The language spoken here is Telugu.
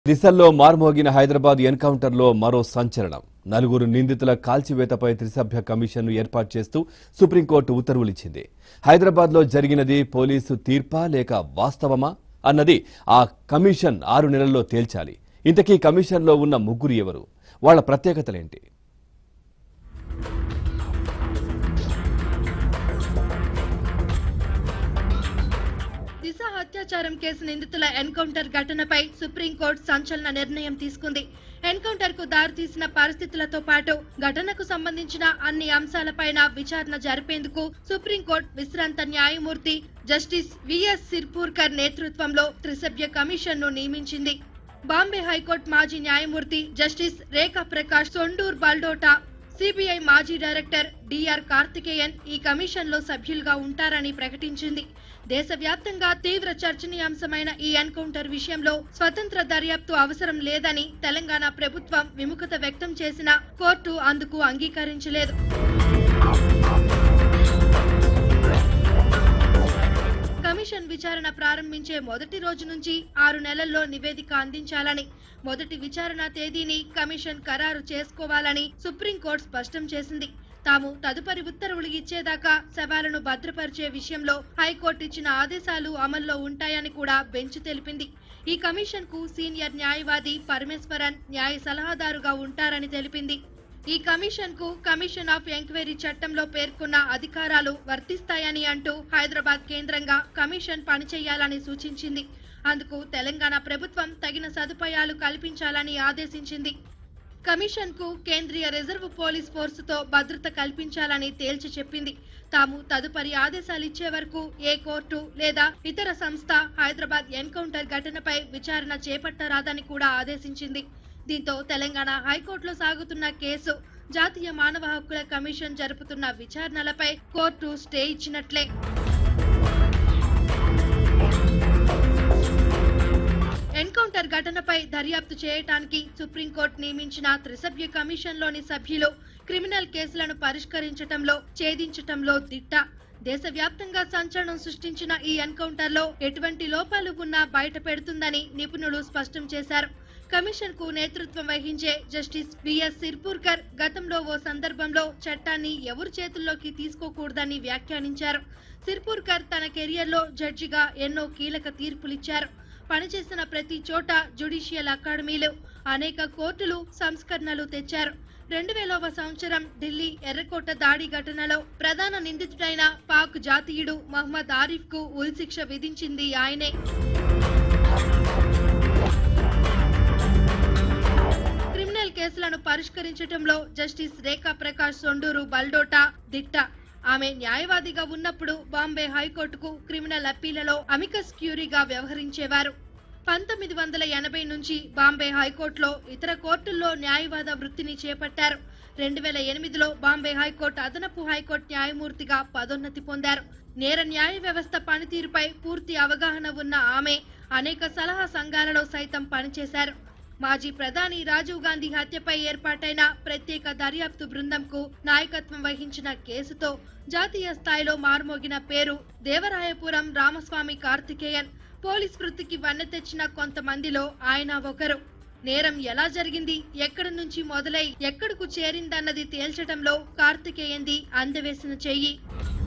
దిశల్లో మార్మోగిన హైదరాబాద్ ఎన్కౌంటర్లో మరో సంచలనం నలుగురు నిందితుల కాల్చివేతపై త్రిసభ్య కమిషన్ను ఏర్పాటు చేస్తూ సుప్రీంకోర్టు ఉత్తర్వులిచ్చింది హైదరాబాద్లో జరిగినది పోలీసు తీర్పా లేక వాస్తవమా అన్నది ఆ కమిషన్ ఆరు నెలల్లో తేల్చాలి ఇంతకీ కమిషన్లో ఉన్న ముగ్గురు ఎవరు వాళ్ళ ప్రత్యేకతలేంటి దిశ అత్యాచారం కేసు నిందితుల ఎన్కౌంటర్ ఘటనపై సుప్రీంకోర్టు సంచలన నిర్ణయం తీసుకుంది ఎన్కౌంటర్ కు దారితీసిన పరిస్థితులతో పాటు ఘటనకు సంబంధించిన అన్ని అంశాలపైన విచారణ జరిపేందుకు సుప్రీంకోర్టు విశ్రాంత న్యాయమూర్తి జస్టిస్ విఎస్ సిర్పూర్కర్ నేతృత్వంలో త్రిసభ్య కమిషన్ ను నియమించింది బాంబే హైకోర్టు మాజీ న్యాయమూర్తి జస్టిస్ రేఖా ప్రకాష్ సొండూర్ బాల్డోటా సిబిఐ మాజీ డైరెక్టర్ డిఆర్ కార్తికేయన్ ఈ కమిషన్ లో సభ్యులుగా ఉంటారని ప్రకటించింది దేశవ్యాప్తంగా తీవ్ర చర్చనీయాంశమైన ఈ ఎన్కౌంటర్ విషయంలో స్వతంత్ర దర్యాప్తు అవసరం లేదని తెలంగాణ ప్రభుత్వం విముఖత వ్యక్తం చేసిన కోర్టు అందుకు అంగీకరించలేదు కమిషన్ విచారణ ప్రారంభించే మొదటి రోజు నుంచి ఆరు నెలల్లో నివేదిక అందించాలని మొదటి విచారణ తేదీని కమిషన్ ఖరారు చేసుకోవాలని సుప్రీంకోర్టు స్పష్టం చేసింది తాము తదుపరి ఉత్తర్వులు ఇచ్చేదాకా శవాలను భద్రపరిచే విషయంలో హైకోర్టు ఇచ్చిన ఆదేశాలు అమల్లో ఉంటాయని కూడా బెంచ్ తెలిపింది ఈ కమిషన్ కు సీనియర్ న్యాయవాది పరమేశ్వరన్ న్యాయ సలహాదారుగా ఉంటారని తెలిపింది ఈ కమిషన్ కు కమిషన్ ఆఫ్ ఎంక్వైరీ చట్టంలో పేర్కొన్న అధికారాలు వర్తిస్తాయని అంటూ హైదరాబాద్ కేంద్రంగా కమిషన్ పనిచేయాలని సూచించింది అందుకు తెలంగాణ ప్రభుత్వం తగిన సదుపాయాలు కల్పించాలని ఆదేశించింది కమిషన్ కు కేంద్రీయ రిజర్వ్ పోలీస్ ఫోర్సుతో భద్రత కల్పించాలని తేల్చి చెప్పింది తాము తదుపరి ఆదేశాలు ఇచ్చే వరకు ఏ కోర్టు లేదా ఇతర సంస్థ హైదరాబాద్ ఎన్కౌంటర్ ఘటనపై విచారణ చేపట్టరాదని కూడా ఆదేశించింది దీంతో తెలంగాణ హైకోర్టులో సాగుతున్న కేసు జాతీయ మానవ హక్కుల కమిషన్ జరుపుతున్న విచారణలపై కోర్టు స్టే ఇచ్చినట్లే ఎన్కౌంటర్ ఘటనపై దర్యాప్తు చేయటానికి సుప్రీంకోర్టు నియమించిన త్రిసభ్య కమిషన్లోని సభ్యులు క్రిమినల్ కేసులను పరిష్కరించటంలో ఛేదించటంలో దిట్ట దేశవ్యాప్తంగా సంచలనం సృష్టించిన ఈ ఎన్కౌంటర్లో ఎటువంటి లోపాలు ఉన్నా బయట పెడుతుందని నిపుణులు స్పష్టం చేశారు కమిషన్ కు నేతృత్వం వహించే జస్టిస్ బిఎస్ సిర్పూర్కర్ గతంలో ఓ సందర్భంలో చట్టాన్ని ఎవరి చేతుల్లోకి తీసుకోకూడదని వ్యాఖ్యానించారు సిర్పూర్కర్ తన కెరియర్లో జడ్జిగా ఎన్నో కీలక తీర్పులిచ్చారు పనిచేసిన ప్రతి చోట జ్యుడిషియల్ అకాడమీలు అనేక కోర్టులు సంస్కరణలు తెచ్చారు రెండు వేలవ సంవత్సరం ఢిల్లీ ఎర్రకోట దాడి ఘటనలో ప్రధాన నిందితుడైన పాక్ జాతీయుడు మహ్మద్ ఆరిఫ్ కు ఉరిశిక్ష విధించింది ఆయనే క్రిమినల్ కేసులను పరిష్కరించటంలో జస్టిస్ రేఖా ప్రకాష్ సొండూరు బల్డోటా దిట్ట ఆమె న్యాయవాదిగా ఉన్నప్పుడు బాంబే హైకోర్టుకు క్రిమినల్ అప్పీలలో అమికస్ క్యూరీగా వ్యవహరించేవారు పంతొమ్మిది వందల ఎనభై నుంచి బాంబే హైకోర్టులో ఇతర కోర్టుల్లో న్యాయవాద వృత్తిని చేపట్టారు రెండు వేల ఎనిమిదిలో బాంబే హైకోర్టు అదనపు హైకోర్టు న్యాయమూర్తిగా పదోన్నతి పొందారు నేర న్యాయ వ్యవస్థ పనితీరుపై పూర్తి అవగాహన ఉన్న ఆమె అనేక సలహా సంఘాలలో సైతం పనిచేశారు మాజీ ప్రధాని రాజీవ్ గాంధీ హత్యపై ఏర్పాటైన ప్రత్యేక దర్యాప్తు బృందంకు నాయకత్వం వహించిన కేసుతో జాతీయ స్థాయిలో మారుమోగిన పేరు దేవరాయపురం రామస్వామి కార్తికేయన్ పోలీస్ వృత్తికి వన్నె తెచ్చిన కొంతమందిలో ఆయన ఒకరు నేరం ఎలా జరిగింది ఎక్కడి నుంచి మొదలై ఎక్కడకు చేరిందన్నది తేల్చడంలో కార్తికేయంది అందవేసిన చెయ్యి